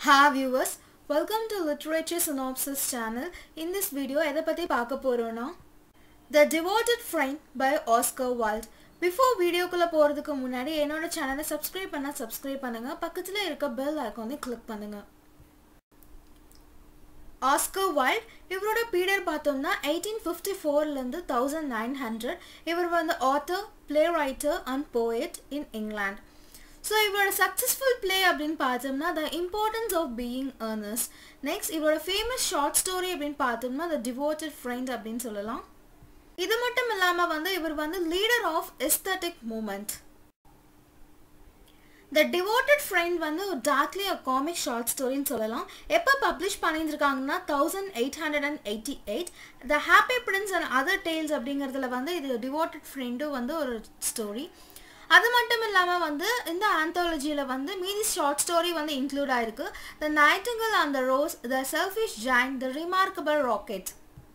Hi viewers, welcome to Literature Synopsis channel. In this video, எதை பற்றி பார்க்க போகிறோன்னா The Devoted Friend by Oscar Wilde. Before வீடியோக்குள்ளே போகிறதுக்கு முன்னாடி என்னோட சேனலை சப்ஸ்கிரைப் பண்ணால் சப்ஸ்கிரைப் பண்ணுங்கள் பக்கத்தில் இருக்க பெல் ஐக்கானை கிளிக் பண்ணுங்கள் ஆஸ்கர் வைல்ட் இவரோட பீரியட் பார்த்தோம்னா எயிட்டீன் ஃபிஃப்டி ஃபோர்லேருந்து தௌசண்ட் நைன் ஹண்ட்ரட் இவர் வந்து author play writer and poet in England so இவரோட சக்ஸஸ்ஃபுல் பிளே அப்படின்னு பார்த்தோம்னா the importance of being earnest next இவரோட ஃபேமஸ் ஷார்ட் ஸ்டோரி அப்படின்னு பார்த்தோம்னா த டிவோட்டட் ஃப்ரெண்ட் அப்படின்னு சொல்லலாம் இது மட்டும் இல்லாமல் வந்து இவர் வந்து leader of aesthetic movement the devoted friend வந்து ஒரு டார்க்லி அ காமிக் ஷார்ட் ஸ்டோரின்னு சொல்லலாம் எப்போ பப்ளிஷ் பண்ணியிருக்காங்கன்னா thousand eight hundred and eighty eight the happy prince and other tales அப்படிங்கிறதுல வந்து இது டிவோட்டட் ஃப்ரெண்டும் வந்து ஒரு ஸ்டோரி அது மட்டும் இல்லாமல் வந்து இந்த ஆந்தாலஜியில் வந்து மீதி ஷார்ட் ஸ்டோரி வந்து இன்க்ளூட் ஆயிருக்கு the nightingale and the rose the selfish giant the remarkable rocket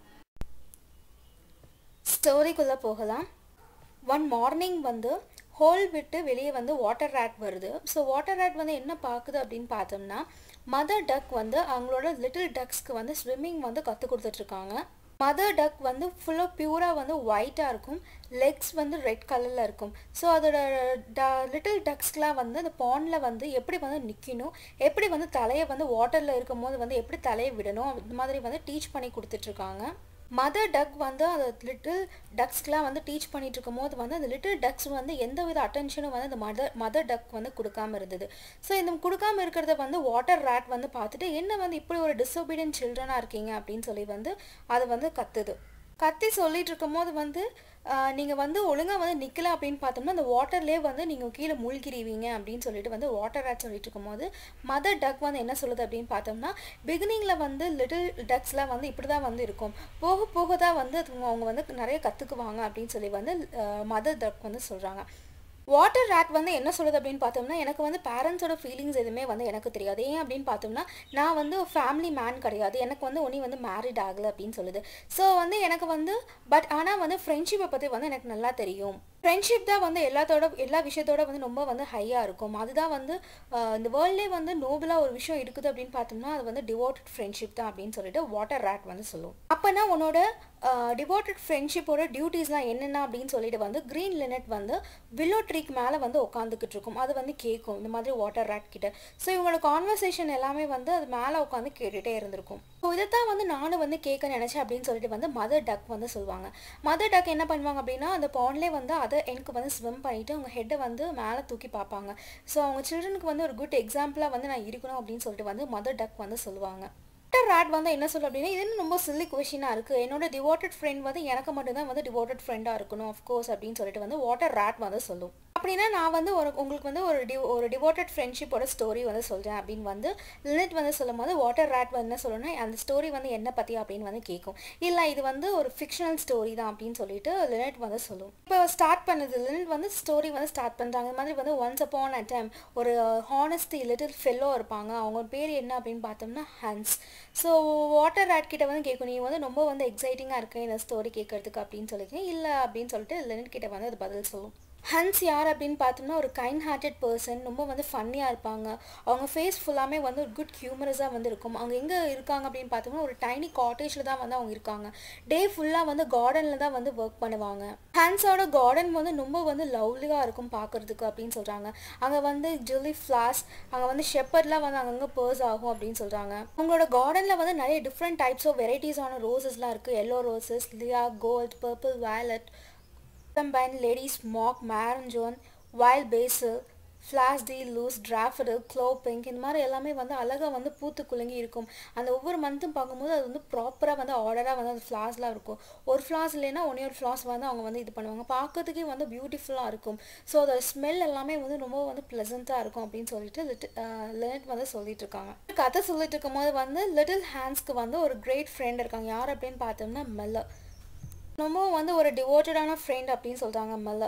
ஸ்டோரிக்குள்ளே போகலாம் ஒன் மார்னிங் வந்து ஹோல் விட்டு வெளியே வந்து வாட்டர் ரேட் வருது ஸோ வாட்டர் ரேட் வந்து என்ன பார்க்குது அப்படின்னு பார்த்தோம்னா மதர் டக் வந்து அவங்களோட லிட்டில் டக்ஸ்க்கு வந்து ஸ்விம்மிங் வந்து கற்றுக் கொடுத்துட்ருக்காங்க மதர் டக் வந்து ஃபுல்லாக பியூராக வந்து ஒயிட்டாக இருக்கும் லெக்ஸ் வந்து ரெட் கலரில் இருக்கும் ஸோ அதோட ட லிட்டில் டக்ஸ்க்கெலாம் வந்து அந்த பாண்டில் வந்து எப்படி வந்து நிற்கணும் எப்படி வந்து தலையை வந்து வாட்டரில் இருக்கும் போது வந்து எப்படி தலையை விடணும் இந்த மாதிரி வந்து டீச் பண்ணி கொடுத்துட்ருக்காங்க மதர் டக் வந்து அந்த லிட்டில் டக்ஸ்க்கெலாம் வந்து டீச் பண்ணிட்டு இருக்கும் போது வந்து அந்த லிட்டில் டக்ஸ் வந்து எந்த வித அட்டென்ஷனும் வந்து அந்த மதர் மதர் டக் வந்து கொடுக்காம இருந்தது ஸோ இந்த கொடுக்காம இருக்கிறத வந்து வாட்டர் ரேட் வந்து பார்த்துட்டு என்ன வந்து இப்படி ஒரு டிஸொபீடியன்ட் சில்ட்ரனாக இருக்கீங்க அப்படின்னு சொல்லி வந்து அது வந்து கத்துது கத்தி சொல்லிட்டு இருக்கும் போது வந்து நீங்கள் வந்து ஒழுங்காக வந்து நிற்கல அப்படின்னு பார்த்தோம்னா அந்த வாட்டர்லேயே வந்து நீங்கள் கீழே மூழ்கிடுவீங்க அப்படின்னு சொல்லிட்டு வந்து வாட்டர் ரேட் சொல்லிட்டு இருக்கும்போது மதர் டக் வந்து என்ன சொல்லுது அப்படின்னு பார்த்தோம்னா பிகினிங்கில் வந்து லிட்டில் டக்ஸ்லாம் வந்து இப்படி தான் வந்து இருக்கும் போக போக தான் வந்து அவங்க வந்து நிறைய கற்றுக்குவாங்க அப்படின்னு சொல்லி வந்து மதர் டக் வந்து சொல்கிறாங்க வாட்டர் ரேட் வந்து என்ன சொல்லுது அப்படின்னு பார்த்தோம்னா எனக்கு வந்து பேரண்ட்ஸோட ஃபீலிங்ஸ் எதுவுமே வந்து எனக்கு தெரியாது ஏன் அப்படின்னு பார்த்தோம்னா நான் வந்து ஃபேமிலி மேன் கிடையாது எனக்கு வந்து ஒன்றி வந்து மேரிட் ஆகலை அப்படின்னு சொல்லுது ஸோ வந்து எனக்கு வந்து பட் ஆனால் வந்து ஃப்ரெண்ட்ஷிப்பை பற்றி வந்து எனக்கு நல்லா தெரியும் ஃப்ரெண்ட்ஷிப் தான் வந்து எல்லாத்தோட எல்லா விஷயத்தோட வந்து ரொம்ப வந்து ஹையாக இருக்கும் அதுதான் வந்து இந்த வேர்ல்ட்லே வந்து நோபலாக ஒரு விஷயம் இருக்குது அப்படின்னு பார்த்தோம்னா அது வந்து டிவோட்டட் ஃப்ரெண்ட்ஷிப் தான் அப்படின்னு சொல்லிட்டு வாட்டர் ரேட் வந்து சொல்லும் அப்போனா உன்னோட டிவோட்டட் ஃப்ரெண்ட்ஷிப்போட டியூட்டிஸ்லாம் என்னென்ன அப்படின்னு சொல்லிட்டு வந்து க்ரீன் லினட் வந்து வில்லோ ட்ரீக் மேலே வந்து உட்காந்துக்கிட்டு இருக்கும் அது வந்து கேட்கும் இந்த மாதிரி வாட்டர் ரேட் கிட்ட ஸோ இவங்களோட கான்வர்சேஷன் எல்லாமே வந்து அது மேலே உட்காந்து கேட்டுகிட்டே இருந்திருக்கும் ஸோ இதை தான் வந்து நானும் வந்து கேட்க நினச்சேன் அப்படின்னு சொல்லிட்டு வந்து மதர் டக் வந்து சொல்லுவாங்க மதர் டக் என்ன பண்ணுவாங்க அப்படின்னா அந்த பாண்ட்லேயே வந்து அதை எனக்கு வந்து ஸ்விம் பண்ணிவிட்டு அவங்க ஹெட்டை வந்து மேலே தூக்கி பார்ப்பாங்க ஸோ அவங்க சில்ட்ரனுக்கு வந்து ஒரு குட் எக்ஸாம்பிளாக வந்து நான் இருக்கணும் அப்படின்னு சொல்லிட்டு வந்து மதர் டக் வந்து சொல்லுவாங்க வாட்டர் ரேட் வந்து என்ன சொல்லும் அப்படின்னா இது ரொம்ப சில்லி கொஷினாக இருக்குது என்னோட டிவோட்டட் ஃப்ரெண்ட் வந்து எனக்கு மட்டும்தான் வந்து டிவோட்டட் ஃப்ரெண்டாக இருக்கணும் அஃப்கோர்ஸ் அப்படின்னு சொல்லிட்டு வந்து வாட்டர் ரேட் வந்து சொல்லும் அப்படின்னா நான் வந்து ஒரு உங்களுக்கு வந்து ஒரு டி ஒரு டிவோட்டட் ஃப்ரெண்ட்ஷிப்போட ஸ்டோரி வந்து சொல்கிறேன் அப்படின்னு வந்து லினட் வந்து சொல்லும் போது வாட்டர் ரேட் வந்து என்ன சொல்லணும்னா அந்த ஸ்டோரி வந்து என்ன பற்றி அப்படின்னு வந்து கேட்கும் இல்லை இது வந்து ஒரு ஃபிக்ஷனல் ஸ்டோரி தான் அப்படின்னு சொல்லிட்டு லினட் வந்து சொல்லும் இப்போ ஸ்டார்ட் பண்ணுது லினட் வந்து ஸ்டோரி வந்து ஸ்டார்ட் பண்ணுறாங்க இந்த மாதிரி வந்து ஒன்ஸ் அப்பான் அ டைம் ஒரு ஹானஸ்டி லிட்டில் ஃபெல்லோ இருப்பாங்க அவங்க பேர் என்ன அப்படின்னு பார்த்தோம்னா ஹன்ஸ் ஸோ வாட்டர் ரேட் கிட்ட வந்து கேட்கும் நீ வந்து ரொம்ப வந்து எக்ஸைட்டிங்காக இருக்கு இந்த ஸ்டோரி கேட்கறதுக்கு அப்படின்னு சொல்லியிருக்கேன் இல்லை அப்படின்னு சொல்லிட்டு லினட் கிட்ட வந்து அது பதில் சொல்லும் ஹன்ஸ் யார் அப்படின்னு பார்த்தோம்னா ஒரு கைண்ட் ஹார்ட்டட் பர்சன் ரொம்ப வந்து ஃபன்னியாக இருப்பாங்க அவங்க ஃபேஸ் ஃபுல்லாமே வந்து ஒரு குட் ஹியூமரஸாக வந்து இருக்கும் அவங்க எங்கே இருக்காங்க அப்படின்னு பார்த்தோம்னா ஒரு டைனி காட்டேஜில் தான் வந்து அவங்க இருக்காங்க டே ஃபுல்லாக வந்து கார்டனில் தான் வந்து ஒர்க் பண்ணுவாங்க ஹன்ஸோட கார்டன் வந்து ரொம்ப வந்து லவ்லியாக இருக்கும் பார்க்குறதுக்கு அப்படின்னு சொல்கிறாங்க அங்கே வந்து ஜெல்லி ஃப்ளாஸ் அங்கே வந்து ஷெப்பர்ட்லாம் வந்து அங்கங்கே பேர்ஸ் ஆகும் அப்படின்னு சொல்கிறாங்க அவங்களோட கார்டனில் வந்து நிறைய டிஃப்ரெண்ட் டைப்ஸ் ஆஃப் வெரைட்டிஸான ரோசஸ்லாம் இருக்குது எல்லோ ரோசஸ் லியா gold purple violet columbine lady's smock marjoram wild basil flower de luce daffodil clove pink இந்த மாதிரி எல்லாமே வந்து அழகாக வந்து பூத்து குலுங்கி இருக்கும் அந்த ஒவ்வொரு மந்த்தும் பார்க்கும்போது அது வந்து ப்ராப்பராக வந்து ஆர்டராக வந்து அந்த ஃப்ளாஸ்லாம் இருக்கும் ஒரு ஃப்ளாஸ் இல்லைன்னா ஒன்றே ஒரு ஃப்ளாஸ் வந்து அவங்க வந்து இது பண்ணுவாங்க பார்க்கறதுக்கே வந்து பியூட்டிஃபுல்லாக இருக்கும் ஸோ அதோட ஸ்மெல் எல்லாமே வந்து ரொம்ப வந்து ப்ளசண்ட்டாக இருக்கும் அப்படின்னு சொல்லிட்டு லிட் லினட் வந்து சொல்லிட்டு இருக்காங்க கதை சொல்லிட்டு இருக்கும்போது வந்து லிட்டில் ஹேண்ட்ஸ்க்கு வந்து ஒரு கிரேட் ஃப்ரெண்ட் இருக்காங்க யார் அப்படின்னு பார்த்தோம்னா மெல்ல ரொம்ப வந்து ஒரு டிவோட்டடான ஃப்ரெண்ட் அப்படின்னு சொல்கிறாங்க மெல்ல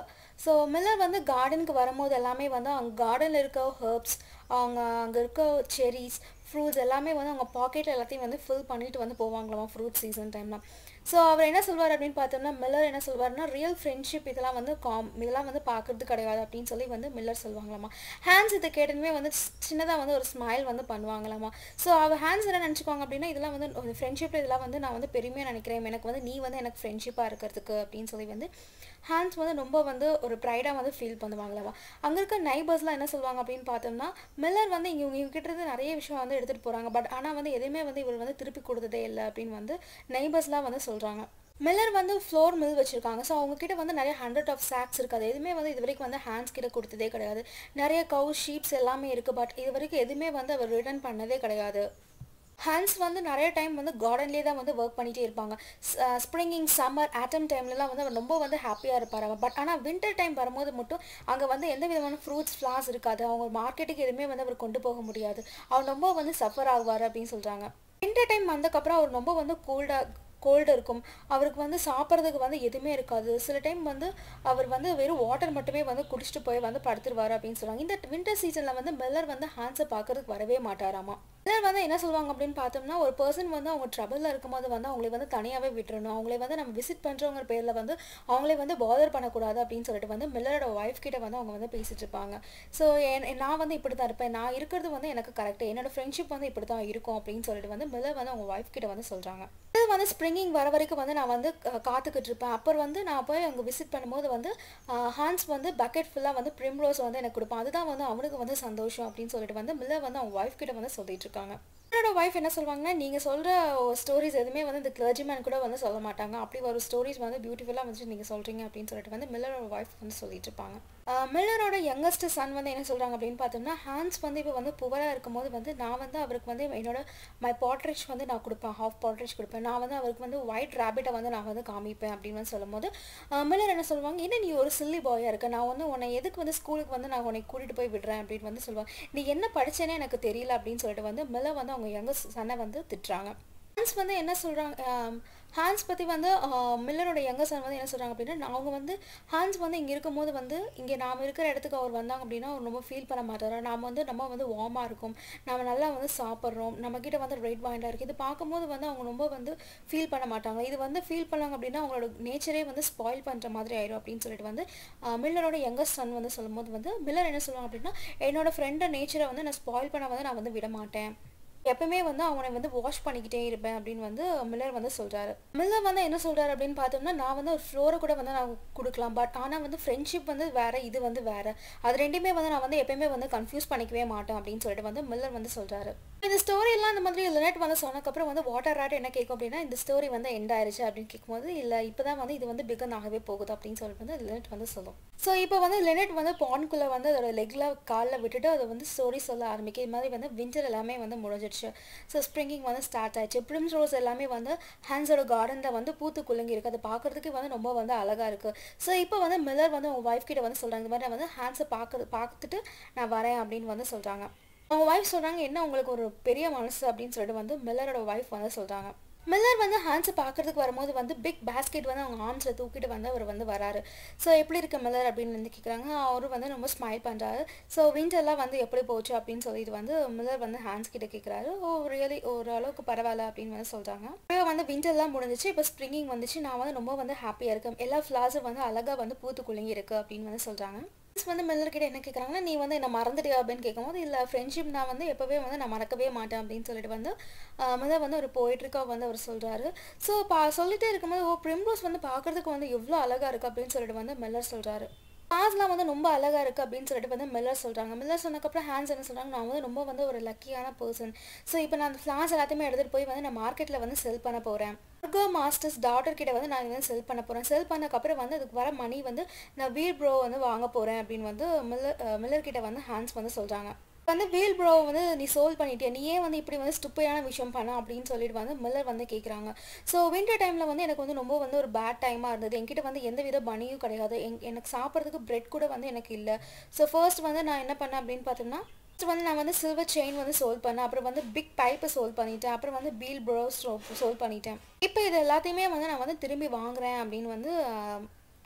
ஸோ மில்லர் வந்து கார்டனுக்கு வரும்போது எல்லாமே வந்து அவங்க கார்டனில் இருக்க ஹர்ப்ஸ் அவங்க அங்கே இருக்க செரிஸ் ஃப்ரூட்ஸ் எல்லாமே வந்து அவங்க பாக்கெட்டில் எல்லாத்தையும் வந்து ஃபில் பண்ணிட்டு வந்து போவாங்களாமா ஃப்ரூட் சீசன் டைம்லாம் ஸோ அவர் என்ன சொல்வார் அப்படின்னு பார்த்தோம்னா மில்லர் என்ன சொல்வார்னா ரியல் ஃப்ரெண்ட்ஷிப் இதெல்லாம் வந்து காம் இதெல்லாம் வந்து பார்க்கறது கிடையாது அப்படின்னு சொல்லி வந்து மில்லர் சொல்லுவாங்களாமா ஹேண்ட்ஸ் இதை கேட்டதுமே வந்து சின்னதாக வந்து ஒரு ஸ்மைல் வந்து பண்ணுவாங்களாமா ஸோ அவர் ஹேண்ட்ஸ் என்ன நினச்சிக்குவாங்க அப்படின்னா இதெல்லாம் வந்து ஒரு ஃப்ரெண்ட்ஷிப்பில் இதெல்லாம் வந்து நான் வந்து பெருமையாக நினைக்கிறேன் எனக்கு வந்து நீ வந்து எனக்கு ஃப்ரெண்ட்ஷிப்பாக இருக்கிறதுக்கு அப்படின்னு சொல்லி வந்து ஹேண்ட்ஸ் வந்து ரொம்ப வந்து ஒரு ப்ரைடாக வந்து ஃபீல் பண்ணுவாங்களாமா அங்கே இருக்க நைபர்ஸ்லாம் என்ன சொல்லுவாங்க அப்படின்னு பார்த்தோம்னா மில்லர் வந்து இங்கே இவங்க கிட்ட இருந்து நிறைய விஷயம் வந்து எடுத்துகிட்டு போகிறாங்க பட் ஆனால் வந்து எதுவுமே வந்து இவர் வந்து திருப்பி கொடுத்ததே இல்லை அப்படின்னு வந்து நைபர்ஸ்லாம் வந்து சொல்கிறாங்க மில்லர் வந்து ஃப்ளோர் மில் வச்சுருக்காங்க ஸோ அவங்கக்கிட்ட வந்து நிறைய ஹண்ட்ரட் ஆஃப் சாக்ஸ் இருக்காது எதுவுமே வந்து இது வரைக்கும் வந்து ஹேண்ட்ஸ் கிட்ட கொடுத்ததே கிடையாது நிறைய கவு ஷீப்ஸ் எல்லாமே இருக்குது பட் இது வரைக்கும் எதுவுமே வந்து அவர் ரிட்டர்ன் பண்ணதே கிடையாது ஹேண்ட்ஸ் வந்து நிறைய டைம் வந்து கார்டன்லேயே தான் வந்து ஒர்க் பண்ணிகிட்டே இருப்பாங்க ஸ்ப்ரிங்கிங் சம்மர் ஆட்டம் டைம்லலாம் வந்து அவர் ரொம்ப வந்து ஹாப்பியாக இருப்பார் பட் ஆனால் வின்டர் டைம் வரும்போது மட்டும் அங்கே வந்து எந்த விதமான ஃப்ரூட்ஸ் ஃப்ளார்ஸ் இருக்காது அவங்க மார்க்கெட்டுக்கு எதுவுமே வந்து அவர் கொண்டு போக முடியாது அவர் ரொம்ப வந்து சஃபர் ஆகுவார் அப்படின்னு சொல்கிறாங்க வின்டர் டைம் வந்ததுக்கப்புறம் அவர் ரொம்ப வந்து கோல்டாக கோல்டு இருக்கும் அவருக்கு வந்து சாப்பிட்றதுக்கு வந்து எதுவுமே இருக்காது சில டைம் வந்து அவர் வந்து வெறும் வாட்டர் மட்டுமே வந்து குடிச்சிட்டு போய் வந்து படுத்துருவார் அப்படின்னு சொல்லுவாங்க இந்த வின்டர் சீசனில் வந்து மெல்லர் வந்து ஹேண்ட்ஸை பார்க்கறதுக்கு வரவே மாட்டாராமா மெல்லர் வந்து என்ன சொல்லுவாங்க அப்படின்னு பார்த்தோம்னா ஒரு பர்சன் வந்து அவங்க ட்ரபிளில் இருக்கும்போது வந்து அவங்களே வந்து தனியாகவே விட்டுறணும் அவங்களே வந்து நம்ம விசிட் பண்ணுறவங்க பேரில் வந்து அவங்களே வந்து பாதர் பண்ணக்கூடாது அப்படின்னு சொல்லிட்டு வந்து மில்லரோட ஒய்ஃப் கிட்ட வந்து அவங்க வந்து பேசிட்டு இருப்பாங்க ஸோ நான் வந்து இப்படி தான் இருப்பேன் நான் இருக்கிறது வந்து எனக்கு கரெக்டு என்னோட ஃப்ரெண்ட்ஷிப் வந்து இப்படி தான் இருக்கும் அப்படின்னு சொல்லிட்டு வந்து மில்லர் வந்து அவங்க ஒய்ஃப் கிட்ட வந்து சொல்கிறாங்க இது வந்து ஸ்ப்ரிங்கிங் வர வரைக்கும் வந்து நான் வந்து காத்துக்கிட்டு இருப்பேன் அப்புறம் வந்து நான் போய் அங்கே விசிட் பண்ணும்போது வந்து ஹான்ஸ் வந்து பக்கெட் ஃபுல்லாக வந்து ப்ரிம்ரோஸ் வந்து எனக்கு கொடுப்பான் அதுதான் வந்து அவனுக்கு வந்து சந்தோஷம் அப்படின்னு சொல்லிட்டு வந்து மில்லர் வந்து அவங்க ஒய்ஃப் கிட்ட வந்து சொல்லிட்டு இருக்காங்க என்னோட ஒய்ஃப் என்ன சொல்லுவாங்கன்னா நீங்கள் சொல்கிற ஸ்டோரிஸ் எதுவுமே வந்து இந்த கிளர்ஜிமேன் கூட வந்து சொல்ல மாட்டாங்க அப்படி ஒரு ஸ்டோரிஸ் வந்து பியூட்டிஃபுல்லாக வந்து நீங்கள் சொல்கிறீங்க அப்படின்னு சொல்லிட்டு வந்து மில்லரோட ஒய்ஃப் வந்து சொல்லிட்டு இருப்பாங்க மில்லரோட யங்கஸ்ட் சன் வந்து என்ன சொல்கிறாங்க அப்படின்னு பார்த்தோம்னா ஹேண்ட்ஸ் வந்து இப்போ வந்து புவராக இருக்கும்போது வந்து நான் வந்து அவருக்கு வந்து என்னோட மை பாட்ரிச் வந்து நான் கொடுப்பேன் ஹாஃப் பாட்ரிச் கொடுப்பேன் நான் வந்து அவருக்கு வந்து ஒயிட் ரேபிட்டை வந்து நான் வந்து காமிப்பேன் அப்படின்னு வந்து சொல்லும்போது மில்லர் என்ன சொல்லுவாங்க என்ன நீ ஒரு சில்லி பாயாக இருக்க நான் வந்து உன்னை எதுக்கு வந்து ஸ்கூலுக்கு வந்து நான் உன்னை கூட்டிகிட்டு போய் விடுறேன் அப்படின்னு வந்து சொல்லுவாங்க நீ என்ன படிச்சேனே எனக்கு தெரியல அப்படின்னு சொல்லிட்டு வந்து மில்லர் வந்து அவங்க யங்கஸ்ட் சன்னை வந்து திட்டுறாங்க ஹான்ஸ் வந்து என்ன சொல்கிறாங்க ஹான்ஸ் பற்றி வந்து மில்லரோட யங்கர் சன் வந்து என்ன சொல்கிறாங்க அப்படின்னா அவங்க வந்து ஹான்ஸ் வந்து இங்கே இருக்கும்போது வந்து இங்கே நாம் இருக்கிற இடத்துக்கு அவர் வந்தாங்க அப்படின்னா அவர் ரொம்ப ஃபீல் பண்ண மாட்டார் நாம் வந்து நம்ம வந்து வார்மாக இருக்கும் நம்ம நல்லா வந்து சாப்பிட்றோம் நம்மக்கிட்ட வந்து ரெட் பாயிண்டாக இருக்குது இது பார்க்கும்போது வந்து அவங்க ரொம்ப வந்து ஃபீல் பண்ண மாட்டாங்க இது வந்து ஃபீல் பண்ணாங்க அப்படின்னா அவங்களோட நேச்சரே வந்து ஸ்பாயில் பண்ணுற மாதிரி ஆயிடும் அப்படின்னு சொல்லிட்டு வந்து மில்லரோட யங்கர் சன் வந்து சொல்லும்போது வந்து மில்லர் என்ன சொல்லுவாங்க அப்படின்னா என்னோட ஃப்ரெண்டை நேச்சரை வந்து நான் ஸ்பாயில் பண்ண வந்து நான் வந்து விட மாட்டேன் எப்பவுமே வந்து அவனை வந்து வாஷ் பண்ணிக்கிட்டே இருப்பேன் அப்படின்னு வந்து மில்லர் வந்து சொல்கிறாரு மில்லர் வந்து என்ன சொல்கிறாரு அப்படின்னு பார்த்தோம்னா நான் வந்து ஒரு ஃப்ளோரை கூட வந்து நான் கொடுக்கலாம் பட் ஆனால் வந்து ஃப்ரெண்ட்ஷிப் வந்து வேறு இது வந்து வேறு அது ரெண்டுமே வந்து நான் வந்து எப்பயுமே வந்து கன்ஃபியூஸ் பண்ணிக்கவே மாட்டேன் அப்படின்னு சொல்லிட்டு வந்து மில்லர் வந்து சொல்கிறாரு இந்த ஸ்டோரியெல்லாம் இந்த மாதிரி லினட் வந்து சொன்னதுக்கப்புறம் வந்து வாட்டர் ராட் என்ன கேட்கும் அப்படின்னா இந்த ஸ்டோரி வந்து எண்ட் ஆயிடுச்சு அப்படின்னு கேட்கும்போது இல்லை இப்போ தான் வந்து இது வந்து பிகன் ஆகவே போகுது அப்படின்னு சொல்லிட்டு வந்து லினட் வந்து சொல்லும் ஸோ இப்போ வந்து லினட் வந்து பான்குள்ளே வந்து அதோட லெக்கில் காலில் விட்டுட்டு அதை வந்து ஸ்டோரி சொல்ல ஆரம்பிக்கும் இது மாதிரி வந்து வின்டர் எல்லாமே வந்து முடிஞ்சிடுச்சு ஸோ ஸ்ப்ரிங்கிங் வந்து ஸ்டார்ட் ஆயிடுச்சு ப்ரிம்ஸ் ரோஸ் எல்லாமே வந்து ஹேண்ட்ஸோட கார்டனில் வந்து பூத்து குலுங்கி இருக்குது அதை பார்க்குறதுக்கு வந்து ரொம்ப வந்து அழகாக இருக்குது ஸோ இப்போ வந்து மில்லர் வந்து அவங்க ஒய்ஃப் கிட்ட வந்து சொல்கிறாங்க இந்த மாதிரி நான் வந்து ஹேண்ட்ஸை பார்க்குறது பார்த்துட்டு நான் வரேன் அப்படின்னு வந்து சொல்கிறாங்க அவங்க ஒய்ஃப் சொல்கிறாங்க என்ன உங்களுக்கு ஒரு பெரிய மனசு அப்படின்னு சொல்லிட்டு வந்து மில்லரோட ஒய்ஃப் வந்து சொல்கிறாங்க மில்லர் வந்து ஹேண்ட்ஸை பார்க்குறதுக்கு வரும்போது வந்து பிக் பேஸ்கெட் வந்து அவங்க ஆர்ம்ஸில் தூக்கிட்டு வந்து அவர் வந்து வராரு ஸோ எப்படி இருக்க மில்லர் அப்படின்னு வந்து கேட்குறாங்க அவரும் வந்து ரொம்ப ஸ்மைல் பண்ணுறாரு ஸோ விண்டர்லாம் வந்து எப்படி போச்சு அப்படின்னு சொல்லிட்டு வந்து மில்லர் வந்து ஹேண்ட்ஸ் கிட்ட கேட்குறாரு ஓ ரியலி ஓரளவுக்கு பரவாயில்ல அப்படின்னு வந்து சொல்கிறாங்க இப்போ வந்து விண்டர்லாம் முடிஞ்சிச்சு இப்போ ஸ்ப்ரிங்கிங் வந்துச்சு நான் வந்து ரொம்ப வந்து ஹாப்பியாக இருக்கேன் எல்லா ஃப்ளார்ஸும் வந்து அழகாக வந்து பூத்து குலுங்கி இருக்கு அப்படின்னு வந்து சொல்கிறாங்க வந்து மில்லர் கிட்ட என்ன கேட்குறாங்கன்னா நீ வந்து என்ன மறந்துட்டியா அப்படின்னு கேட்கும்போது இல்லை ஃப்ரெண்ட்ஷிப் நான் வந்து எப்போவே வந்து நான் மறக்கவே மாட்டேன் அப்படின்னு சொல்லிட்டு வந்து மில்லர் வந்து ஒரு போயிட்ருக்காக வந்து அவர் சொல்கிறாரு ஸோ பா சொல்லிட்டே இருக்கும்போது ஓ ப்ரிம்ரோஸ் வந்து பார்க்குறதுக்கு வந்து எவ்வளோ அழகாக இருக்குது அப்படின்னு சொல்லிட்டு வந்து மில்லர் சொல்கிறாரு காஸ்லாம் வந்து ரொம்ப அழகாக இருக்குது அப்படின்னு சொல்லிட்டு வந்து மில்லர் சொல்கிறாங்க மில்லர் சொன்னக்கப்புறம் ஹேண்ட்ஸ் என்ன சொல்கிறாங்க நான் வந்து ரொம்ப வந்து ஒரு லக்கியான பர்சன் ஸோ இப்போ நான் அந்த ஃப்ளார்ஸ் எல்லாத்தையுமே எடுத்துகிட்டு போய் வந்து நான் மார்க்கெட்டில் வந்து செல் பண்ண போகிறேன் அர்கோ மாஸ்டர்ஸ் டாட்டர் கிட்ட வந்து நான் வந்து செல் பண்ண போகிறேன் செல் பண்ணக்கப்புறம் வந்து அதுக்கு வர மணி வந்து நான் வீல் ப்ரோ வந்து வாங்க போகிறேன் அப்படின்னு வந்து மில்லர் மில்லர் கிட்ட வந்து ஹேண்ட்ஸ் வந்து சொல்கிறாங்க வந்து வீல் ப்ரோ வந்து நீ சோல்வ் பண்ணிட்டியா நீ ஏன் வந்து இப்படி வந்து ஸ்டுப்பையான விஷயம் பண்ண அப்படின்னு சொல்லிட்டு வந்து மில்லர் வந்து கேட்குறாங்க ஸோ வின்டர் டைமில் வந்து எனக்கு வந்து ரொம்ப வந்து ஒரு பேட் டைமாக இருந்தது என்கிட்ட வந்து எந்த வித பனியும் கிடையாது எங் எனக்கு சாப்பிட்றதுக்கு பிரெட் கூட வந்து எனக்கு இல்லை ஸோ ஃபர்ஸ்ட் வந்து நான் என்ன பண்ணேன் அப்படின்னு பார்த்தோம்னா ஃபஸ்ட் வந்து நான் வந்து சில்வர் செயின் வந்து சோல்வ் பண்ணேன் அப்புறம் வந்து பிக் பைப்பை சோல்வ் பண்ணிட்டேன் அப்புறம் வந்து பீல் ப்ரோ சோல்வ் பண்ணிட்டேன் இப்போ இது எல்லாத்தையுமே வந்து நான் வந்து திரும்பி வாங்குறேன் அப்படின்னு வந்து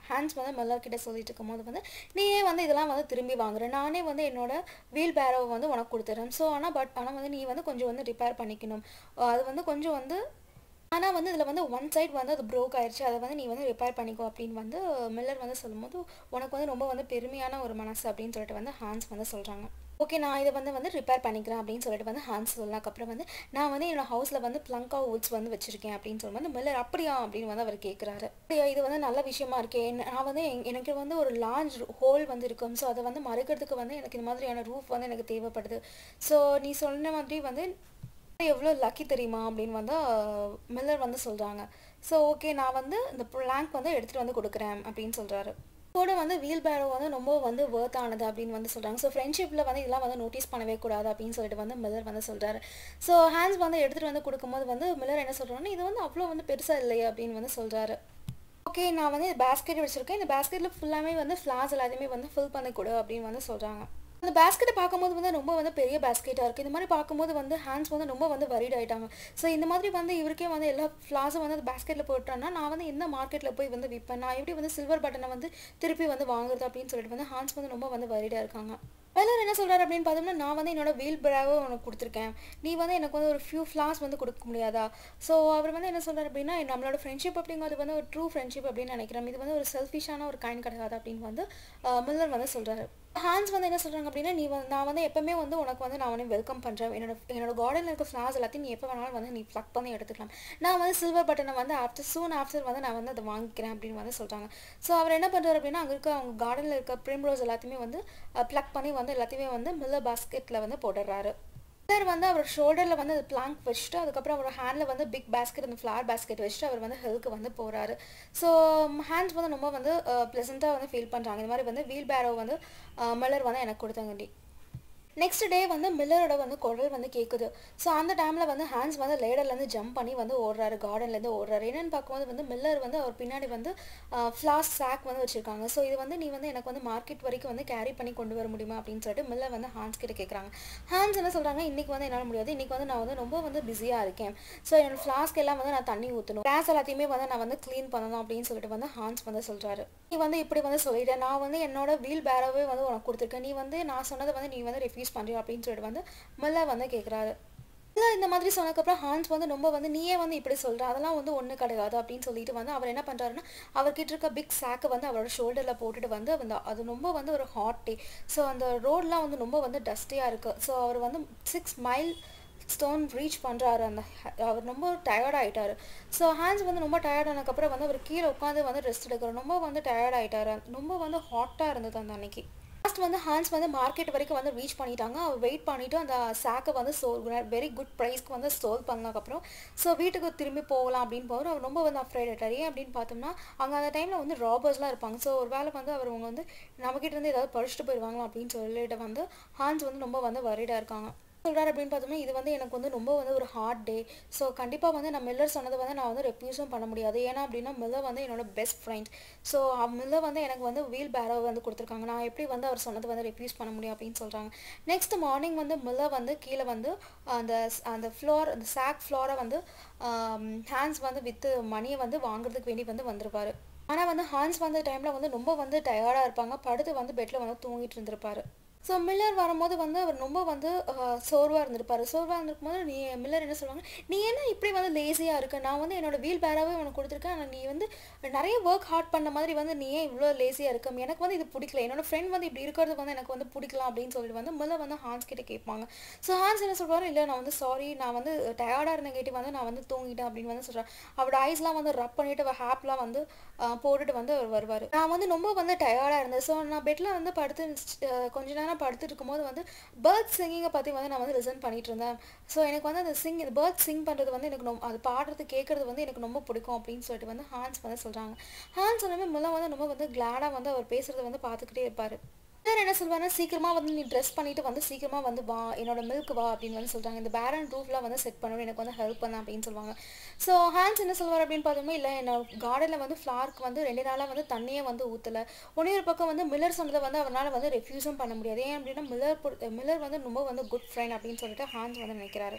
ஹேண்ட்ஸ் வந்து மில்லர் கிட்ட சொல்லிட்டு இருக்கும்போது வந்து நீயே வந்து இதெல்லாம் வந்து திரும்பி வாங்குற நானே வந்து என்னோட வீல் பேரோவை வந்து உனக்கு கொடுத்துறேன் ஸோ ஆனால் பட் ஆனால் வந்து நீ வந்து கொஞ்சம் வந்து ரிப்பேர் பண்ணிக்கணும் அது வந்து கொஞ்சம் வந்து ஆனால் வந்து இதில் வந்து ஒன் சைட் வந்து அது ப்ரோக் ஆயிடுச்சு அதை வந்து நீ வந்து ரிப்பேர் பண்ணிக்கோ அப்படின்னு வந்து மில்லர் வந்து சொல்லும்போது உனக்கு வந்து ரொம்ப வந்து பெருமையான ஒரு மனசு அப்படின்னு சொல்லிட்டு வந்து ஹான்ஸ் வந்து சொல்கிறாங்க ஓகே நான் இதை வந்து வந்து ரிப்பேர் பண்ணிக்கிறேன் அப்படின்னு சொல்லிட்டு வந்து ஹான்ஸ் சொன்னதுக்கப்புறம் வந்து நான் வந்து என்னோட ஹவுஸில் வந்து பிளங்கா வுட்ஸ் வந்து வச்சிருக்கேன் அப்படின்னு சொல்லும்போது மில்லர் அப்படியா அப்படின்னு வந்து அவர் கேட்குறாரு அப்படியா இது வந்து நல்ல விஷயமா இருக்கே என்ன- நான் வந்து எங்க- எனக்கு வந்து ஒரு லார்ஜ் ஹோல் வந்து இருக்கும் ஸோ அதை வந்து மறைக்கிறதுக்கு வந்து எனக்கு இந்த மாதிரியான ரூஃப் வந்து எனக்கு தேவைப்படுது ஸோ நீ சொன்ன மாதிரி வந்து எவ்வளோ லக்கி தெரியுமா அப்படின்னு வந்து மில்லர் வந்து சொல்கிறாங்க ஸோ ஓகே நான் வந்து இந்த பிளாங்க் வந்து எடுத்துகிட்டு வந்து கொடுக்குறேன் அப்படின்னு சொல்கிறாரு கூட வந்து வீல் பேரோ வந்து ரொம்ப வந்து ஒர்த் ஆனது அப்படின்னு வந்து சொல்கிறாங்க ஸோ ஃப்ரெண்ட்ஷிப்பில் வந்து இதெல்லாம் வந்து நோட்டீஸ் பண்ணவே கூடாது அப்படின்னு சொல்லிட்டு வந்து மில்லர் வந்து சொல்கிறாரு ஸோ ஹேண்ட்ஸ் வந்து எடுத்துகிட்டு வந்து கொடுக்கும்போது வந்து மில்லர் என்ன சொல்கிறாருன்னா இது வந்து அவ்வளோ வந்து பெருசாக இல்லையே அப்படின்னு வந்து சொல்கிறாரு ஓகே நான் வந்து பேஸ்கெட் வச்சுருக்கேன் இந்த பேஸ்கெட்டில் ஃபுல்லாமே வந்து ஃப்ளார்ஸ் எல்லாத்தையுமே வந்து ஃபில் பண்ணி கொடு அப்படின்னு வந்து சொல்கிறாங்க அந்த பேஸ்கெட்டை பார்க்கும்போது வந்து ரொம்ப வந்து பெரிய பேஸ்கெட்டாக இருக்குது இந்த மாதிரி பார்க்கும்போது வந்து ஹேண்ட்ஸ் வந்து ரொம்ப வந்து வரிட் ஆயிட்டாங்க ஸோ இந்த மாதிரி வந்து இவருக்கே வந்து எல்லா ஃப்ளாஸும் வந்து அந்த பேஸ்கெட்டில் போட்டோன்னா நான் வந்து எந்த மார்க்கெட்டில் போய் வந்து விற்பேன் நான் எப்படி வந்து சில்வர் பட்டனை வந்து திருப்பி வந்து வாங்குறது அப்படின்னு சொல்லிட்டு வந்து ஹேண்ட்ஸ் வந்து ரொம்ப வந்து வரிடாக இருக்காங்க வெள்ளர் என்ன சொல்கிறாரு அப்படின்னு பார்த்தோம்னா நான் வந்து என்னோட வீல் பிராவை உனக்கு கொடுத்துருக்கேன் நீ வந்து எனக்கு வந்து ஒரு ஃபியூ ஃப்ளாஸ் வந்து கொடுக்க முடியாதா ஸோ அவர் வந்து என்ன சொல்கிறார் அப்படின்னா நம்மளோட ஃப்ரெண்ட்ஷிப் அப்படிங்கிறது வந்து ஒரு ட்ரூ ஃப்ரெண்ட்ஷிப் அப்படின்னு நினைக்கிறேன் இது வந்து ஒரு செல்ஃபிஷான ஒரு கைண்ட் கிடையாது அப்படின்னு வந்து மில்லர் வந்து சொல்கிறாரு ஹான்ஸ் வந்து என்ன சொல்கிறாங்க அப்படின்னா நீ வந்து நான் வந்து எப்பவுமே வந்து உனக்கு வந்து நான் வந்து வெல்கம் பண்ணுறேன் என்னோட என்னோட கார்டனில் இருக்க ஃப்ளார்ஸ் எல்லாத்தையும் நீ எப்போ வேணாலும் வந்து நீ ப்ளக் பண்ணி எடுத்துக்கலாம் நான் வந்து சில்வர் பட்டனை வந்து ஆஃப்டர் சூன் ஆஃப்டர் வந்து நான் வந்து அதை வாங்கிக்கிறேன் அப்படின்னு வந்து சொல்கிறாங்க ஸோ அவர் என்ன பண்ணுறாரு அப்படின்னா அங்கே இருக்க அவங்க கார்டனில் இருக்க ப்ரிம்ரோஸ் எல்லாத்தையுமே வந்து ப்ளக் பண்ணி வந்து எல்லாத்தையுமே வந்து மில்லர் பாஸ்கெட்டில் வந்து போட்டுடுறாரு மில்லர் வந்து அவர் ஷோல்டரில் வந்து அது பிளாங்க் வச்சுட்டு அதுக்கப்புறம் அவர் ஹேண்டில் வந்து பிக் பேஸ்கெட் அந்த ஃப்ளார் பேஸ்கெட் வச்சுட்டு அவர் வந்து ஹெல்க்கு வந்து போகிறாரு ஸோ ஹேண்ட்ஸ் வந்து ரொம்ப வந்து ப்ளசண்ட்டாக வந்து ஃபீல் பண்ணுறாங்க இந்த மாதிரி வந்து வீல் பேரோ வந்து மில்லர் வந்து எனக்கு கொடுத்தாங்கண்டி நெக்ஸ்ட் டே வந்து மில்லரோட வந்து குரல் வந்து கேட்குது ஸோ அந்த டைமில் வந்து ஹேண்ட்ஸ் வந்து லேடர்லேருந்து ஜம்ப் பண்ணி வந்து ஓடுறாரு கார்டன்லேருந்து ஓடுறாரு என்னென்னு பார்க்கும்போது வந்து மில்லர் வந்து அவர் பின்னாடி வந்து ஃப்ளாஸ் சாக் வந்து வச்சுருக்காங்க ஸோ இது வந்து நீ வந்து எனக்கு வந்து மார்க்கெட் வரைக்கும் வந்து கேரி பண்ணி கொண்டு வர முடியுமா அப்படின்னு சொல்லிட்டு மில்லர் வந்து ஹான்ஸ் கிட்ட கேட்குறாங்க ஹான்ஸ் என்ன சொல்கிறாங்க இன்றைக்கி வந்து என்னால் முடியாது இன்றைக்கி வந்து நான் வந்து ரொம்ப வந்து பிஸியாக இருக்கேன் ஸோ என்னோட ஃப்ளாஸ்க்கு எல்லாம் வந்து நான் தண்ணி ஊற்றணும் கிளாஸ் எல்லாத்தையுமே வந்து நான் வந்து க்ளீன் பண்ணணும் அப்படின்னு சொல்லிட்டு வந்து ஹான்ஸ் வந்து சொல்கிறாரு நீ வந்து இப்படி வந்து சொல்லிட்டேன் நான் வந்து என்னோட வீல் பேரவே வந்து உனக்கு கொடுத்துருக்கேன் நீ வந்து நான் சொன்னதை வந்து நீ வந்து ரெஃப்யூஸ் பண்ணுறியா அப்படின்னு சொல்லிட்டு வந்து மில்ல வந்து கேட்குறாரு இல்லை இந்த மாதிரி சொன்னதுக்கப்புறம் ஹான்ஸ் வந்து ரொம்ப வந்து நீயே வந்து இப்படி சொல்கிற அதெல்லாம் வந்து ஒன்றும் கிடையாது அப்படின்னு சொல்லிட்டு வந்து அவர் என்ன பண்ணுறாருன்னா அவர்கிட்ட இருக்க பிக் சாக்கை வந்து அவரோட ஷோல்டரில் போட்டுட்டு வந்து அந்த அது ரொம்ப வந்து ஒரு ஹாட் டே ஸோ அந்த ரோட்லாம் வந்து ரொம்ப வந்து டஸ்டியாக இருக்குது ஸோ அவர் வந்து சிக்ஸ் மைல் ஸ்டோன் ரீச் பண்ணுறாரு அந்த அவர் ரொம்ப டயர்ட் ஆகிட்டாரு ஸோ ஹேண்ட்ஸ் வந்து ரொம்ப டயர்ட் ஆனதுக்கப்புறம் வந்து அவர் கீழே உட்காந்து வந்து ரெஸ்ட் எடுக்கிறார் ரொம்ப வந்து டயர்ட் ஆகிட்டாரு ரொம்ப வந்து ஹாட்டாக இருந்தது அந்த அன்னைக்கு லாஸ்ட் வந்து ஹான்ஸ் வந்து மார்க்கெட் வரைக்கும் வந்து ரீச் பண்ணிட்டாங்க அவர் வெயிட் பண்ணிவிட்டு அந்த சாக்கை வந்து சோல் வெரி குட் ப்ரைஸ்க்கு வந்து சோல் பண்ணதுக்கப்புறம் ஸோ வீட்டுக்கு திரும்பி போகலாம் அப்படின்னு போகிறார் அவர் ரொம்ப வந்து அஃப்ரைட் ஆகிட்டார் ஏன் அப்படின்னு பார்த்தோம்னா அங்கே அந்த டைமில் வந்து ராபர்ஸ்லாம் இருப்பாங்க ஸோ ஒரு வேளை வந்து அவர் அவங்க வந்து நம்மக்கிட்ட இருந்து ஏதாவது பறிச்சுட்டு போயிடுவாங்களா அப்படின்னு சொல்லிட்டு வந்து ஹான்ஸ் வந்து ரொம்ப வந்து வரிடாக இருக்காங்க சொல்கிறார் அப்படின்னு பார்த்தோம்னா இது வந்து எனக்கு வந்து ரொம்ப வந்து ஒரு ஹார்ட் டே ஸோ கண்டிப்பாக வந்து நான் மில்லர் சொன்னதை வந்து நான் வந்து ரெப்யூஸும் பண்ண முடியாது ஏன்னா அப்படின்னா மில்லர் வந்து என்னோட பெஸ்ட் ஃப்ரெண்ட் ஸோ மில்லர் வந்து எனக்கு வந்து வீல் பேரோ வந்து கொடுத்துருக்காங்க நான் எப்படி வந்து அவர் சொன்னதை வந்து ரெப்யூஸ் பண்ண முடியும் அப்படின்னு சொல்கிறாங்க நெக்ஸ்ட் மார்னிங் வந்து மில்லர் வந்து கீழே வந்து அந்த அந்த ஃப்ளோர் அந்த சாக் ஃப்ளோரை வந்து ஹேண்ட்ஸ் வந்து வித்து மணியை வந்து வாங்குறதுக்கு வேண்டி வந்து வந்துருப்பாரு ஆனால் வந்து ஹான்ஸ் வந்த டைமில் வந்து ரொம்ப வந்து டயர்டாக இருப்பாங்க படுத்து வந்து பெட்டில் வந்து தூங்கிட்டு இருந்திருப்பாரு ஸோ மில்லர் வரும்போது வந்து அவர் ரொம்ப வந்து சோர்வாக இருந்திருப்பார் சோர்வாக இருந்திருக்கும் போது நீ மில்லர் என்ன சொல்லுவாங்க நீ என்ன இப்படி வந்து லேசியாக இருக்க நான் வந்து என்னோட வீல் பேராகவே உனக்கு கொடுத்துருக்கேன் ஆனால் நீ வந்து நிறைய ஒர்க் ஹார்ட் பண்ண மாதிரி வந்து நீ ஏன் இவ்வளோ லேசியாக இருக்க எனக்கு வந்து இது பிடிக்கல என்னோட ஃப்ரெண்ட் வந்து இப்படி இருக்கிறது வந்து எனக்கு வந்து பிடிக்கலாம் அப்படின்னு சொல்லிட்டு வந்து மில்லர் வந்து ஹான்ஸ் கிட்ட கேட்பாங்க ஸோ ஹான்ஸ் என்ன சொல்கிறாரு இல்லை நான் வந்து சாரி நான் வந்து டயர்டாக இருந்த கேட்டி வந்து நான் வந்து தூங்கிட்டேன் அப்படின்னு வந்து சொல்கிறேன் அவரோட ஐஸ்லாம் வந்து ரப் பண்ணிவிட்டு அவர் ஹேப்லாம் வந்து போட்டுட்டு வந்து அவர் வருவார் நான் வந்து ரொம்ப வந்து டயர்டாக இருந்தேன் ஸோ நான் பெட்டில் வந்து படுத்து கொஞ்ச நேரம் படுத்துட்டு இருக்கும்போது வந்து பேர்ட் சிங்கிங்கை பற்றி வந்து நான் வந்து லிசன் பண்ணிட்டு இருந்தேன் ஸோ எனக்கு வந்து அந்த சிங் இந்த பேர்ட் சிங் பண்ணுறது வந்து எனக்கு ரொம்ப அது பாடுறது கேட்குறது வந்து எனக்கு ரொம்ப பிடிக்கும் அப்படின்னு சொல்லிட்டு வந்து ஹான்ஸ் வந்து சொல்கிறாங்க ஹான்ஸ் சொன்னமே முல்லை வந்து ரொம்ப வந்து கிளாடாக வந்து அவர் பேசுகிறத வந்து பார்த்துக்கிட்டே இருப்பார் சார் என்ன சொல்வாருன்னா சீக்கிரமாக வந்து நீ ட்ரெஸ் பண்ணிட்டு வந்து சீக்கிரமாக வந்து வா என்னோட மில்க் வா அப்படின்னு வந்து சொல்கிறாங்க இந்த பேரன் ரூஃப்லாம் வந்து செட் பண்ணணும் எனக்கு வந்து ஹெல்ப் பண்ண அப்படின்னு சொல்லுவாங்க ஸோ ஹேண்ட்ஸ் என்ன சொல்வார் அப்படின்னு பார்த்தோம்னா இல்லை என்னோட கார்டனில் வந்து ஃப்ளார்க்கு வந்து ரெண்டு நாளாக வந்து தண்ணியே வந்து ஊற்றலை ஒன்றே ஒரு பக்கம் வந்து மில்லர் சொன்னதை வந்து அவரால் வந்து ரெஃப்யூஸும் பண்ண முடியாது ஏன் அப்படின்னா மில்லர் மில்லர் வந்து ரொம்ப வந்து குட் ஃப்ரெண்ட் அப்படின்னு சொல்லிட்டு ஹேண்ட்ஸ் வந்து நினைக்கிறாரு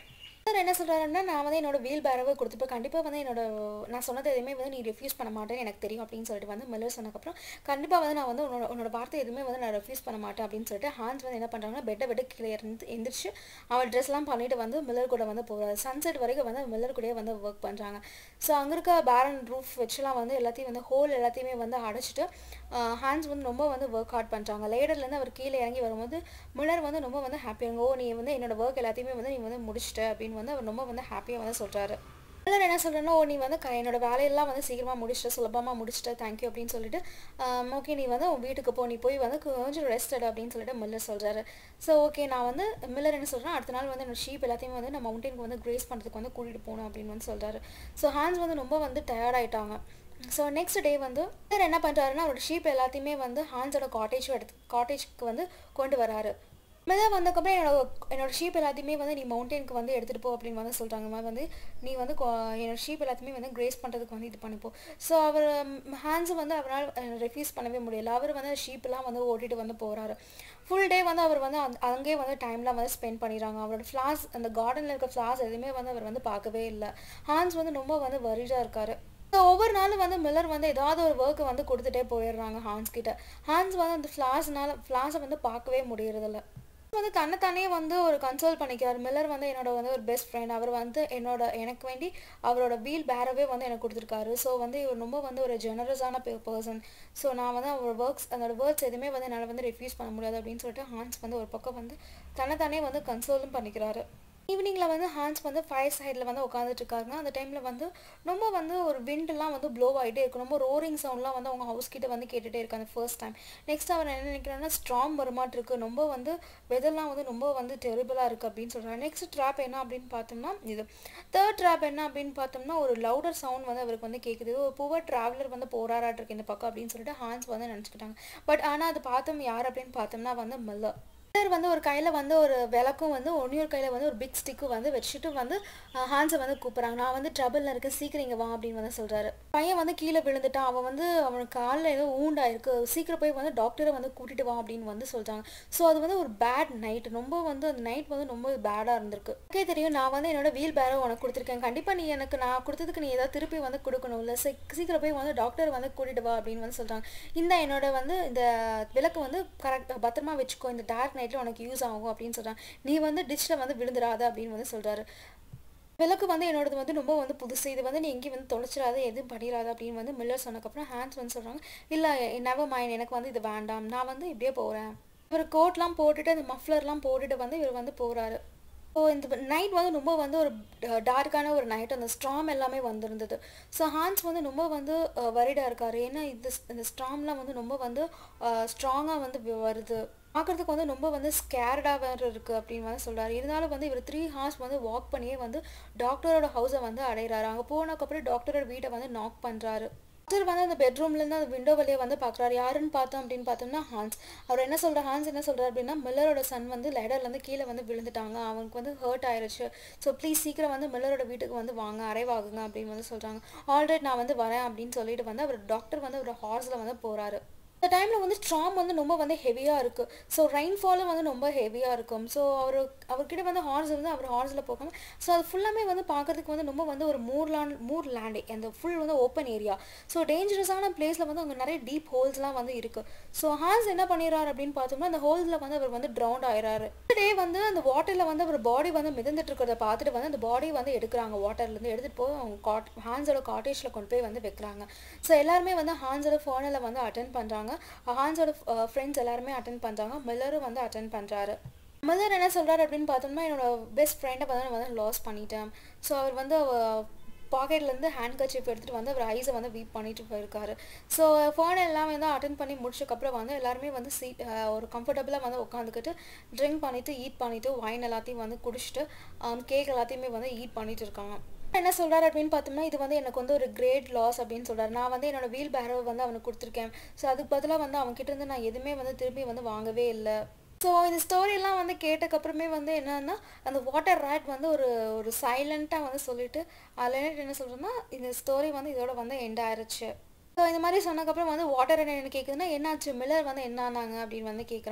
அவர் என்ன சொல்கிறாருன்னா நான் வந்து என்னோட வீல் பேரவை கொடுத்துப்பேன் கண்டிப்பாக வந்து என்னோட நான் சொன்னது எதுவுமே வந்து நீ ரெஃப்யூஸ் பண்ண மாட்டேன்னு எனக்கு தெரியும் அப்படின்னு சொல்லிட்டு வந்து மில்லர் சொன்னதுக்கப்புறம் கண்டிப்பாக வந்து நான் வந்து உன்னோட உன்னோட வார்த்தை எதுவுமே வந்து நான் ரெஃப்யூஸ் பண்ண மாட்டேன் அப்படின்னு சொல்லிட்டு ஹான்ஸ் வந்து என்ன பண்ணுறாங்கன்னா பெட்டை விட்டு கீழே இருந்து எந்திரிச்சு அவன் ட்ரெஸ்லாம் பண்ணிட்டு வந்து மில்லர் கூட வந்து போகிறாரு சன்செட் வரைக்கும் வந்து மில்லர் கூடயே வந்து ஒர்க் பண்ணுறாங்க ஸோ அங்கே இருக்க பேரன் ரூஃப் வச்சுலாம் வந்து எல்லாத்தையும் வந்து ஹோல் எல்லாத்தையுமே வந்து அடைச்சிட்டு ஹேண்ட்ஸ் வந்து ரொம்ப வந்து ஒர்க் ஹார்ட் பண்ணுறாங்க லேடர்லேருந்து அவர் கீழே இறங்கி வரும்போது மில்லர் வந்து ரொம்ப வந்து ஹாப்பியாங்க ஓ நீ வந்து என்னோட ஒர்க் எல்லாத்தையுமே வந்து நீ வந்து முடிச்சிட்ட அப்படின்னு வந்து அவர் ரொம்ப வந்து ஹாப்பியாக வந்து சொல்கிறாரு மில்லர் என்ன சொல்கிறேன்னா ஓ நீ வந்து க என்னோட வேலையெல்லாம் வந்து சீக்கிரமாக முடிச்சிட்ட சுலபமாக முடிச்சிட்ட தேங்க்யூ அப்படின்னு சொல்லிட்டு ஓகே நீ வந்து உன் வீட்டுக்கு போ நீ போய் வந்து கொஞ்சம் ரெஸ்ட் எடு அப்படின்னு சொல்லிட்டு மில்லர் சொல்கிறாரு ஸோ ஓகே நான் வந்து மில்லர் என்ன சொல்கிறேன் அடுத்த நாள் வந்து என்னோட ஷீப் எல்லாத்தையுமே வந்து நான் மவுண்டனுக்கு வந்து கிரேஸ் பண்ணுறதுக்கு வந்து கூட்டிகிட்டு போகணும் அப்படின்னு வந்து சொல்கிறாரு ஸோ ஹேண்ட்ஸ் வந்து ரொம்ப வந்து டயர்ட் ஆயிட்டாங்க ஸோ நெக்ஸ்ட் டே வந்து இவர் என்ன பண்ணுறாருன்னா அவரோட ஷீப் எல்லாத்தையுமே வந்து ஹான்ஸோட காட்டேஜ் எடுத்து காட்டேஜ்க்கு வந்து கொண்டு வராரு மெதாக வந்ததுக்கப்புறம் என்னோட என்னோட ஷீப் எல்லாத்தையுமே வந்து நீ மவுண்டனுக்கு வந்து எடுத்துகிட்டு போ அப்படின்னு வந்து சொல்கிறாங்க மாதிரி வந்து நீ வந்து கொ- என்னோட ஷீப் எல்லாத்தையுமே வந்து கிரேஸ் பண்ணுறதுக்கு வந்து இது பண்ணிப்போ ஸோ அவர் ஹேண்ட்ஸை வந்து அவரால் ரெஃப்யூஸ் பண்ணவே முடியல அவர் வந்து ஷீப்லாம் வந்து ஓட்டிட்டு வந்து போகிறாரு ஃபுல் டே வந்து அவர் வந்து அந்த- அங்கேயே வந்து டைம்லாம் வந்து ஸ்பெண்ட் பண்ணிடுறாங்க அவரோட ஃப்ளார்ஸ் அந்த கார்டனில் இருக்க ஃப்ளார்ஸ் எதுவுமே வந்து அவர் வந்து பார்க்கவே இல்லை ஹான்ஸ் வந்து ரொம்ப வந்து வரிடாக இருக்காரு ஸோ ஒவ்வொரு நாளும் வந்து மில்லர் வந்து ஏதாவது ஒரு ஒர்க்கை வந்து கொடுத்துட்டே போயிடுறாங்க ஹான்ஸ் கிட்ட ஹான்ஸ் வந்து அந்த ஃப்ளார்ஸ்னால ஃப்ளார்ஸை வந்து பார்க்கவே முடியறதில்ல வந்து தன்னைத்தானே வந்து ஒரு கன்சோல் பண்ணிக்கிறார் மில்லர் வந்து என்னோட வந்து ஒரு பெஸ்ட் ஃப்ரெண்ட் அவர் வந்து என்னோட எனக்கு வேண்டி அவரோட வீல் பேரவே வந்து எனக்கு கொடுத்துருக்காரு ஸோ வந்து இவர் ரொம்ப வந்து ஒரு ஜெனரஸான பர்சன் ஸோ நான் வந்து அவர் ஒர்க்ஸ் அதோட வேர்ட்ஸ் எதுவுமே வந்து என்னால் வந்து ரெஃப்யூஸ் பண்ண முடியாது அப்படின்னு சொல்லிட்டு ஹான்ஸ் வந்து ஒரு பக்கம் வந்து தன்னைத்தானே வந்து கன்சோலும் பண்ணிக்கிறாரு ஈவினிங்கில் வந்து ஹான்ஸ் வந்து ஃபயர் சைடில் வந்து உட்காந்துட்டு இருக்காங்க அந்த டைமில் வந்து ரொம்ப வந்து ஒரு விண்டெல்லாம் வந்து ப்ளோ ஆகிட்டே இருக்கு ரொம்ப ரோரிங் சவுண்ட்லாம் வந்து அவங்க ஹவுஸ் கிட்ட வந்து கேட்டுகிட்டே இருக்கு அந்த ஃபர்ஸ்ட் டைம் நெக்ஸ்ட் அவர் என்ன நினைக்கிறாருன்னா ஸ்ட்ராங் வருமாட்டு இருக்கு ரொம்ப வந்து வெதர்லாம் வந்து ரொம்ப வந்து டெரிபிளாக இருக்குது அப்படின்னு சொல்கிறாங்க நெக்ஸ்ட் ட்ராப் என்ன அப்படின்னு பார்த்தோம்னா இது தேர்ட் ட்ராப் என்ன அப்படின்னு பார்த்தோம்னா ஒரு லவுடர் சவுண்ட் வந்து அவருக்கு வந்து கேட்குது ஒரு புவர் ட்ராவலர் வந்து போராடாட்டு இருக்கு இந்த பக்கம் அப்படின்னு சொல்லிட்டு ஹான்ஸ் வந்து நினச்சிக்கிட்டாங்க பட் ஆனால் அது பார்த்தோம் யார் அப்படின்னு பார்த்தோம்னா வந்து மில்லர் மில்லர் வந்து ஒரு கையில் வந்து ஒரு விளக்கும் வந்து ஒன்னியொரு கையில் வந்து ஒரு பிக் ஸ்டிக்கும் வந்து வச்சுட்டு வந்து ஹான்ஸை வந்து கூப்பிட்றாங்க நான் வந்து ட்ரபிளில் இருக்கேன் சீக்கிரம் இங்கே வா அப்படின்னு வந்து சொல்கிறாரு பையன் வந்து கீழே விழுந்துட்டான் அவன் வந்து அவனுக்கு காலில் ஏதோ ஊண்டாயிருக்கு சீக்கிரம் போய் வந்து டாக்டரை வந்து கூட்டிட்டு வா அப்படின்னு வந்து சொல்கிறாங்க ஸோ அது வந்து ஒரு பேட் நைட் ரொம்ப வந்து அந்த நைட் வந்து ரொம்ப பேடாக இருந்திருக்கு ஓகே தெரியும் நான் வந்து என்னோட வீல் பேரோ உனக்கு கொடுத்துருக்கேன் கண்டிப்பாக நீ எனக்கு நான் கொடுத்ததுக்கு நீ ஏதாவது திருப்பி வந்து கொடுக்கணும் இல்லை சீக்கிரம் போய் வந்து டாக்டர் வந்து கூட்டிட்டு வா அப்படின்னு வந்து சொல்கிறாங்க இந்த என்னோட வந்து இந்த விளக்கு வந்து கரெக்ட் பத்திரமா வச்சுக்கோ இந்த டார்க் நைட்டில் உனக்கு யூஸ் ஆகும் அப்படின்னு சொல்கிறாங்க நீ வந்து டிச்சில் வந்து விழுந்துடாத அப்படின்னு வந்து சொல்கிறாரு விளக்கு வந்து என்னோடது வந்து ரொம்ப வந்து புதுசு இது வந்து நீ எங்கேயும் வந்து தொலைச்சிடாத எதுவும் பண்ணிடாத அப்படின்னு வந்து மில்லர் சொன்னதுக்கப்புறம் ஹேண்ட்ஸ் வந்து சொல்கிறாங்க இல்லை நெவர் மைண்ட் எனக்கு வந்து இது வேண்டாம் நான் வந்து இப்படியே போகிறேன் இவர் கோட்லாம் போட்டுட்டு அந்த மஃப்லர்லாம் போட்டுட்டு வந்து இவர் வந்து போகிறாரு ஸோ இந்த நைட் வந்து ரொம்ப வந்து ஒரு டார்க்கான ஒரு நைட் அந்த ஸ்ட்ராம் எல்லாமே வந்திருந்தது ஸோ ஹான்ஸ் வந்து ரொம்ப வந்து வரிடாக இருக்காரு ஏன்னா இது இந்த ஸ்ட்ராம்லாம் வந்து ரொம்ப வந்து ஸ்ட்ராங்காக வந்து வ- வருது பார்க்குறதுக்கு வந்து ரொம்ப வந்து ஸ்கேர்டாக வேறு இருக்குது அப்படின்னு வந்து சொல்கிறாரு இருந்தாலும் வந்து இவர் த்ரீ ஹார்ஸ் வந்து வாக் பண்ணியே வந்து டாக்டரோட ஹவுஸை வந்து அடையிறாரு அங்கே போனதுக்கப்புறம் டாக்டரோட வீட்டை வந்து நாக் பண்ணுறாரு டாக்டர் வந்து அந்த பெட்ரூம்லேருந்து அந்த விண்டோ வழியே வந்து பார்க்குறாரு யாருன்னு பார்த்தோம் அப்படின்னு பார்த்தோம்னா ஹான்ஸ் அவர் என்ன சொல்கிறார் ஹான்ஸ் என்ன சொல்கிறார் அப்படின்னா மில்லரோட சன் வந்து லேடர்லேருந்து கீழே வந்து விழுந்துட்டாங்க அவனுக்கு வந்து ஹர்ட் ஆயிருச்சு ஸோ ப்ளீஸ் சீக்கிரம் வந்து மில்லரோட வீட்டுக்கு வந்து வாங்க அரைவாகுங்க அப்படின்னு வந்து சொல்கிறாங்க ஆல்ரெடி நான் வந்து வரேன் அப்படின்னு சொல்லிட்டு வந்து அவர் டாக்டர் வந்து ஒரு ஹார்ஸில் வந்து போகிறாரு இந்த டைமில் வந்து ஸ்ட்ராம் வந்து ரொம்ப வந்து ஹெவியாக இருக்குது ஸோ ரெயின்ஃபாலும் வந்து ரொம்ப ஹெவியாக இருக்கும் ஸோ அவர் அவர்கிட்ட வந்து ஹார்ஸ் வந்து அவர் ஹார்ஸில் போகாமல் ஸோ அது ஃபுல்லாமே வந்து பார்க்கறதுக்கு வந்து ரொம்ப வந்து ஒரு மூர் லேண்ட் மூர் லேண்டே அந்த ஃபுல் வந்து ஓப்பன் ஏரியா ஸோ டேஞ்சரஸான பிளேஸில் வந்து அங்கே நிறைய டீப் ஹோல்ஸ்லாம் வந்து இருக்குது ஸோ ஹார்ஸ் என்ன பண்ணிடுறாரு அப்படின்னு பார்த்தோம்னா அந்த ஹோல்ஸில் வந்து அவர் வந்து ட்ரவுண்ட் ஆயிடுறாரு டே வந்து அந்த வாட்டரில் வந்து அவர் பாடி வந்து மிதந்துட்டு இருக்கிறத பார்த்துட்டு வந்து அந்த பாடி வந்து எடுக்கிறாங்க வாட்டர்லேருந்து எடுத்துகிட்டு போய் அவங்க காட் ஹான்ஸோட காட்டேஜில் கொண்டு போய் வந்து வைக்கிறாங்க ஸோ எல்லாருமே வந்து ஹான்ஸோட ஃபோனில் வந்து அட்டன் பண்ணுறாங்க ஹான்ஸோட ஃப்ரெண்ட்ஸ் எல்லாருமே அட்டன் பண்ணுறாங்க மில்லரும் வந்து அட்டன் பண்ணுறாரு மில்லர் என்ன சொல்கிறாரு அப்படின்னு பார்த்தோம்னா என்னோட பெஸ்ட் ஃப்ரெண்டை வந்து நான் வந்து லாஸ் பண்ணிட்டேன் ஸோ அவர் வந்து பாக்கெட்லேருந்து ஹேண்ட் கர்ச்சிப் எடுத்துகிட்டு வந்து அவர் ஐஸை வந்து வீப் பண்ணிட்டு போயிருக்காரு ஸோ ஃபோன் எல்லாம் வந்து அட்டன் பண்ணி முடிச்சக்கப்புறம் வந்து எல்லாருமே வந்து சீட் ஒரு கம்ஃபர்டபுளாக வந்து உட்காந்துக்கிட்டு ட்ரிங்க் பண்ணிவிட்டு ஈட் பண்ணிவிட்டு வைன் எல்லாத்தையும் வந்து குடிச்சிட்டு கேக் எல்லாத்தையுமே வந்து ஈட் பண்ணிட்டு இருக்காங்க என்ன சொல்கிறாரு அப்படின்னு பார்த்தோம்னா இது வந்து எனக்கு வந்து ஒரு கிரேட் லாஸ் அப்படின்னு சொல்கிறாரு நான் வந்து என்னோட வீல் பேரோ வந்து அவனுக்கு கொடுத்துருக்கேன் ஸோ அதுக்கு பதிலாக வந்து அவன்கிட்ட இருந்து நான் எதுவுமே வந்து திரும்பி வந்து வாங்கவே இல்லை ஸோ இந்த ஸ்டோரியெல்லாம் வந்து கேட்டக்கப்புறமே வந்து என்னன்னா அந்த வாட்டர் ரேட் வந்து ஒரு ஒரு சைலண்ட்டாக வந்து சொல்லிட்டு அதில் என்ன சொல்கிறேன்னா இந்த ஸ்டோரி வந்து இதோட வந்து எண்ட் ஆயிருச்சு ஸோ இந்த மாதிரி சொன்னதுக்கப்புறம் வந்து வாட்டர் என்ன கேட்குதுன்னா என்னாச்சு மில்லர் வந்து என்ன ஆனாங்க அப்படின்னு வந்து கேட்குறாங்க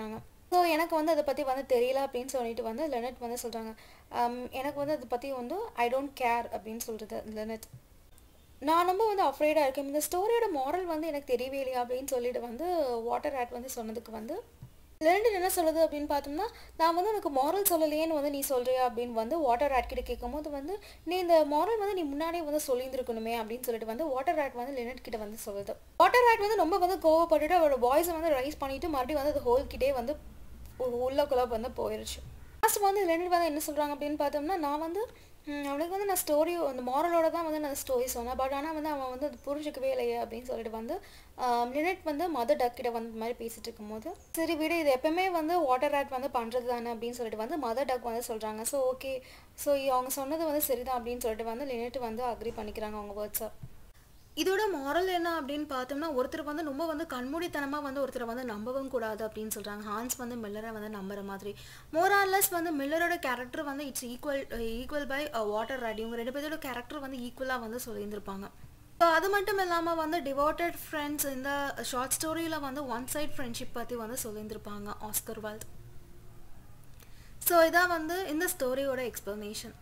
ஸோ எனக்கு வந்து அதை பற்றி வந்து தெரியல அப்படின்னு சொல்லிட்டு வந்து லெனட் வந்து சொல்கிறாங்க எனக்கு வந்து அதை பற்றி வந்து ஐ டோன்ட் கேர் அப்படின்னு சொல்கிறது லெனட் நான் ரொம்ப வந்து அஃப்ரேடாக இருக்கேன் இந்த ஸ்டோரியோட மாரல் வந்து எனக்கு தெரியவே இல்லையா அப்படின்னு சொல்லிட்டு வந்து வாட்டர் ஆட் வந்து சொன்னதுக்கு வந்து லெனட் என்ன சொல்லுது அப்படின்னு பார்த்தோம்னா நான் வந்து உனக்கு மாரல் சொல்லலையேன்னு வந்து நீ சொல்கிறியா அப்படின்னு வந்து வாட்டர் ஆட் கிட்ட கேட்கும்போது வந்து நீ இந்த மாரல் வந்து நீ முன்னாடியே வந்து சொல்லியிருந்துருக்கணுமே அப்படின்னு சொல்லிட்டு வந்து வாட்டர் ஆட் வந்து லெனட் கிட்ட வந்து சொல்லுது வாட்டர் ஆட் வந்து ரொம்ப வந்து கோவப்பட்டுட்டு அவரோட வாய்ஸை வந்து ரைஸ் பண்ணிட்டு மறுபடியும் வந்து அது ஹோல் கிட்டே வந்து உள்ளக்குள்ள வந்து போயிடுச்சு லாஸ்ட் வந்து லெனட் வந்து என்ன சொல்கிறாங்க அப்படின்னு பார்த்தோம்னா நான் வந்து அவனுக்கு வந்து நான் ஸ்டோரி அந்த மாரலோட தான் வந்து நான் ஸ்டோரி சொன்னேன் பட் ஆனால் வந்து அவன் வந்து அது புரிஞ்சிக்கவே இல்லையே அப்படின்னு சொல்லிட்டு வந்து லினட் வந்து மதர் டக் கிட்ட வந்து மாதிரி பேசிட்டு இருக்கும்போது சரி விடு இது எப்பவுமே வந்து வாட்டர் ஆட் வந்து பண்ணுறது தானே அப்படின்னு சொல்லிட்டு வந்து மதர் டக் வந்து சொல்கிறாங்க ஸோ ஓகே ஸோ அவங்க சொன்னது வந்து சரிதான் அப்படின்னு சொல்லிட்டு வந்து லினட் வந்து அக்ரி பண்ணிக்கிறாங்க அவங்க வேர்ட்ஸை இதோட மாரல் என்ன அப்படின்னு பார்த்தோம்னா ஒருத்தர் வந்து ரொம்ப வந்து கண்மூடித்தனமாக வந்து ஒருத்தரை வந்து நம்பவும் கூடாது அப்படின்னு சொல்கிறாங்க ஹான்ஸ் வந்து மில்லரை வந்து நம்புற மாதிரி மோரார்லஸ் வந்து மில்லரோட கேரக்டர் வந்து it's equal equal by water rat இவங்க ரெண்டு பேரோட கேரக்டர் வந்து ஈக்குவலாக வந்து சொல்லியிருந்திருப்பாங்க ஸோ அது மட்டும் இல்லாமல் வந்து டிவோட்டட் ஃப்ரெண்ட்ஸ் இந்த ஷார்ட் ஸ்டோரியில் வந்து ஒன் சைட் ஃப்ரெண்ட்ஷிப் பற்றி வந்து சொல்லியிருந்திருப்பாங்க ஆஸ்கர் வால்ட் ஸோ இதான் வந்து இந்த ஸ்டோரியோட எக்ஸ்ப்ளனேஷன்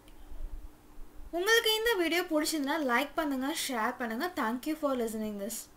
உங்களுக்கு இந்த வீடியோ பிடிச்சிருந்தா லைக் பண்ணுங்கள் ஷேர் பண்ணுங்கள் தேங்க்யூ ஃபார் லிசனிங் திஸ்